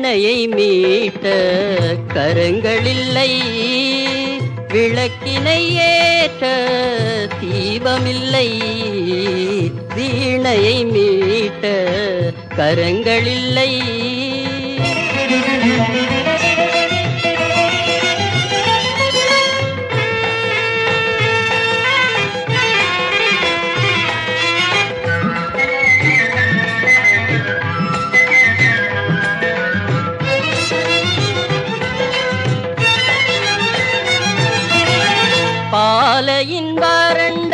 வீணையை மீட்ட கரங்களில்லை விளக்கினை ஏற்ற தீபமில்லை வீணையை மீட்ட கரங்களில்லை பாலையின் வறண்ட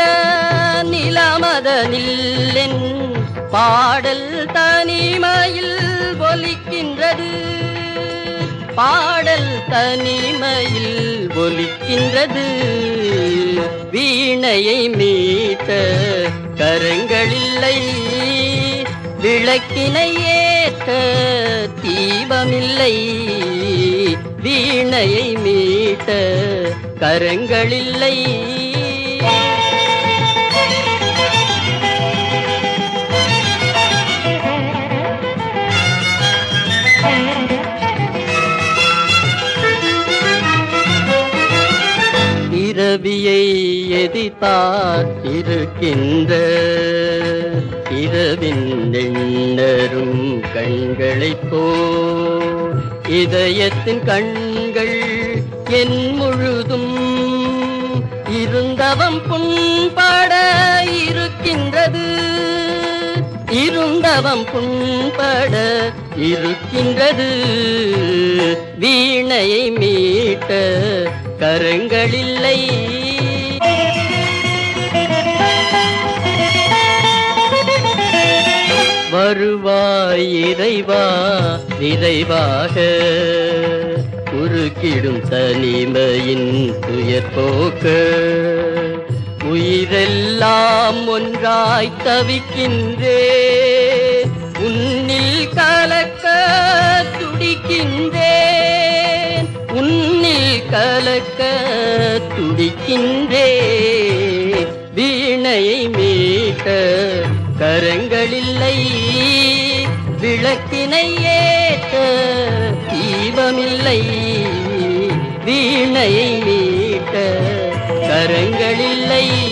நிலமதனில் பாடல் தனிமையில் ஒலிக்கின்றது பாடல் தனிமையில் ஒலிக்கின்றது வீணையை மீட்ட கரங்களில்லை விளக்கினை ஏற்ற தீபமில்லை வீணையை மீட்ட கரங்களில்லை இரவியை எதிர்த்தார் இருக்கின்ற இரவின் எண்ணரும் கண்களைப் போல் இதயத்தின் கண்கள் என் முழுதும் இருந்தவம் புண்பட இருக்கின்றது இருந்தவம் புண்பட இருக்கின்றது வீணையை மீட்ட கரங்களில்லை வருவாய் இறைவா விரைவாக குறுக்கிடும் தனிமையின் துயர் போக்க உயிரெல்லாம் ஒன்றாய் தவிக்கின்றே உன்னில் கலக்க துடிக்கின்றேன் உன்னில் கலக்க துடிக்கின்றே வீணையை மீட்ட கரங்களில்லை விளக்கினை ஏற்ற தீபமில்லை வீணையை மீட்ட கரங்களில்லை